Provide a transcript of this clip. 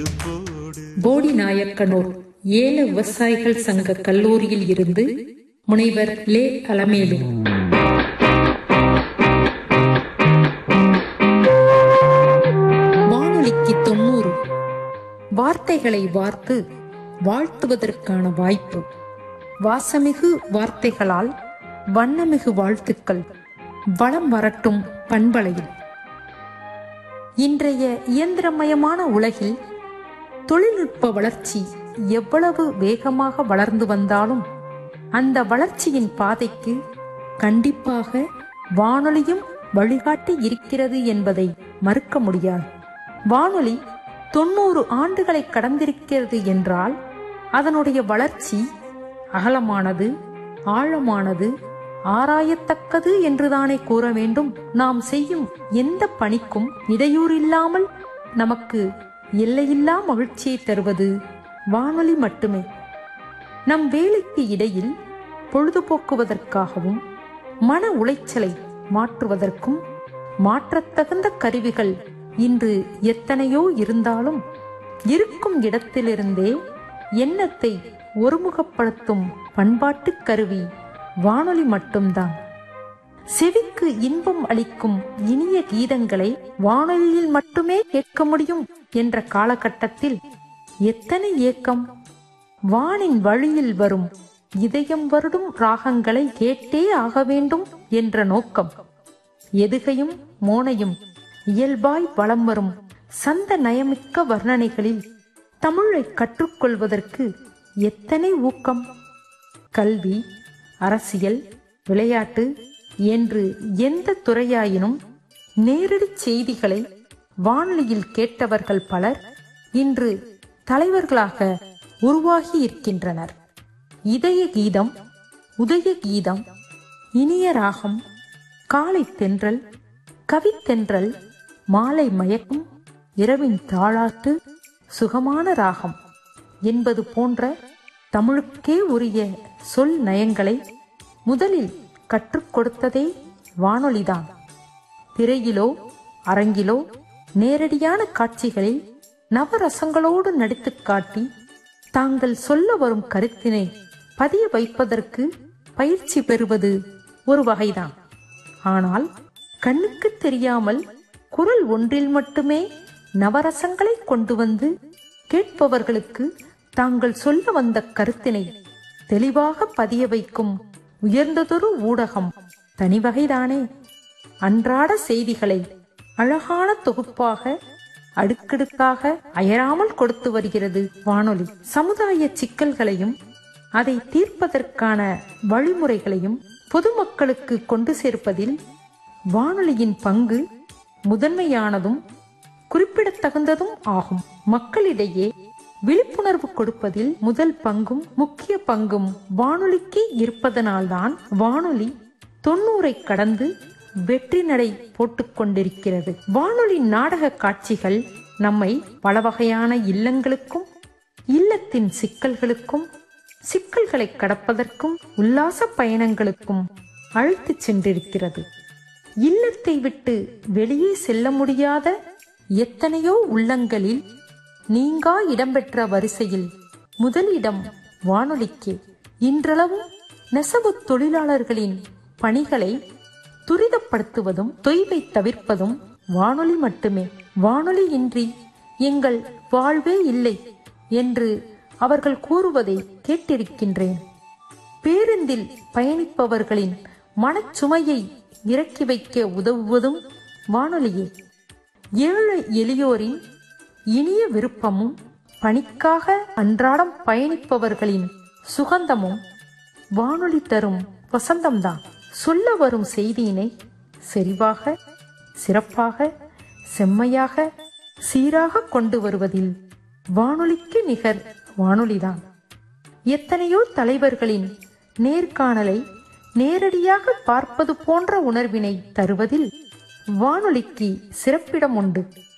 போடி நாயக்கனூர் ஏல விவசாயிகள் சங்க கல்லூரியில் இருந்து முனைவர் லே அலமேலு வானொலிக்கு தொண்ணூறு வார்த்தைகளை வார்த்து வாழ்த்துவதற்கான வாய்ப்பு வாசமிகு வார்த்தைகளால் வண்ணமிகு வாழ்த்துக்கள் வளம் வரட்டும் பண்பலையில் இன்றைய இயந்திரமயமான உலகில் தொழில்நுட்ப வளர்ச்சி எவ்வளவு வேகமாக வளர்ந்து வந்தாலும் அந்த வளர்ச்சியின் பாதைக்கு கண்டிப்பாக வானொலியும் வழிகாட்டி இருக்கிறது என்பதை மறுக்க முடியாது வானொலி தொண்ணூறு ஆண்டுகளை கடந்திருக்கிறது என்றால் அதனுடைய வளர்ச்சி அகலமானது ஆழமானது ஆராயத்தக்கது என்றுதானே கூற வேண்டும் நாம் செய்யும் எந்த பணிக்கும் இடையூறில்லாமல் நமக்கு எல்லையில்லா மகிழ்ச்சியை தருவது வானொலி மட்டுமே நம் வேலைக்கு இடையில் பொழுதுபோக்குவதற்காகவும் மன உளைச்சலை மாற்றுவதற்கும் மாற்றத்தகுந்த கருவிகள் இன்று எத்தனையோ இருந்தாலும் இருக்கும் இடத்திலிருந்தே எண்ணத்தை ஒருமுகப்படுத்தும் பண்பாட்டு கருவி வானொலி மட்டும்தான் செவிக்கு இன்பம் அளிக்கும் இனிய கீதங்களை வானொலியில் மட்டுமே கேட்க முடியும் என்ற காலகட்டத்தில் எத்தனை ஏக்கம் வானின் வழியில் வரும் இதயம் வருடும் ராகங்களை கேட்டே ஆக வேண்டும் என்ற நோக்கம் எதுகையும் மோனையும் இயல்பாய் வலம் வரும் சந்த நயமிக்க வர்ணனைகளில் தமிழை கற்றுக்கொள்வதற்கு எத்தனை ஊக்கம் கல்வி அரசியல் விளையாட்டு என்று எந்த துறையாயினும் நேரடி செய்திகளை வானொலியில் கேட்டவர்கள் பலர் இன்று தலைவர்களாக உருவாகி இருக்கின்றனர் இதய கீதம் உதய கீதம் இனிய ராகம் காலை தென்றல் கவித்தென்றல் மாலை மயக்கும் இரவின் தாளாட்டு சுகமான ராகம் என்பது போன்ற தமிழுக்கே உரிய சொல் நயங்களை முதலில் கற்றுக் கொடுத்ததே வானொலிதான் திரையிலோ அரங்கிலோ நேரடியான காட்சிகளில் நவரசங்களோடு நடித்துக் காட்டி தாங்கள் சொல்ல வரும் கருத்தினை பதிய வைப்பதற்கு பயிற்சி பெறுவது ஒரு வகைதான் ஆனால் கண்ணுக்கு தெரியாமல் குரல் ஒன்றில் மட்டுமே நவரசங்களை கொண்டு வந்து கேட்பவர்களுக்கு தாங்கள் சொல்ல வந்த கருத்தினை தெளிவாக பதிய வைக்கும் உயர்ந்ததொரு ஊடகம் தனிவகைதானே அன்றாட செய்திகளை அழகான தொகுப்பாக அடுக்கடுக்காக அயராமல் கொடுத்து வருகிறது வானொலி சமுதாய சிக்கல்களையும் அதை தீர்ப்பதற்கான வழிமுறைகளையும் பொதுமக்களுக்கு கொண்டு சேர்ப்பதில் வானொலியின் பங்கு முதன்மையானதும் குறிப்பிடத்தகுந்ததும் ஆகும் மக்களிடையே விழிப்புணர்வு கொடுப்பதில் முதல் பங்கும் முக்கிய பங்கும் வானொலிக்கு இருப்பதனால்தான் வானொலி தொண்ணூரை கடந்து வெற்றி நடை போட்டுக் கொண்டிருக்கிறது வானொலி நாடக காட்சிகள் நம்மை பல வகையான இல்லங்களுக்கும் இல்லத்தின் சிக்கல்களுக்கும் சிக்கல்களை கடப்பதற்கும் உல்லாச பயணங்களுக்கும் அழைத்துச் சென்றிருக்கிறது இல்லத்தை விட்டு வெளியே செல்ல முடியாத எத்தனையோ உள்ளங்களில் நீங்கா இடம்பெற்ற வரிசையில் முதலிடம் வானொலிக்கு இன்றளவும் நெசவு தொழிலாளர்களின் பணிகளை துரிதப்படுத்துவதும் தொய்வை தவிர்ப்பதும் வானொலி மட்டுமே வானொலி இன்றி எங்கள் வாழ்வே இல்லை என்று அவர்கள் கூறுவதை கேட்டிருக்கின்றேன் பேருந்தில் பயணிப்பவர்களின் மனச்சுமையை இறக்கி வைக்க உதவுவதும் வானொலியே ஏழை எளியோரின் இனிய விருப்பமும் பணிக்காக அன்றாடம் பயணிப்பவர்களின் சுகந்தமும் வானொலி தரும் வசந்தம்தான் சொல்ல வரும் செய்தியினை செறிவாக சிறப்பாக செம்மையாக சீராக கொண்டு வருவதில் வானொலிக்கு நிகர் வானொலிதான் எத்தனையோ தலைவர்களின் நேர்காணலை நேரடியாக பார்ப்பது போன்ற உணர்வினை தருவதில் வானொலிக்கு சிறப்பிடம் உண்டு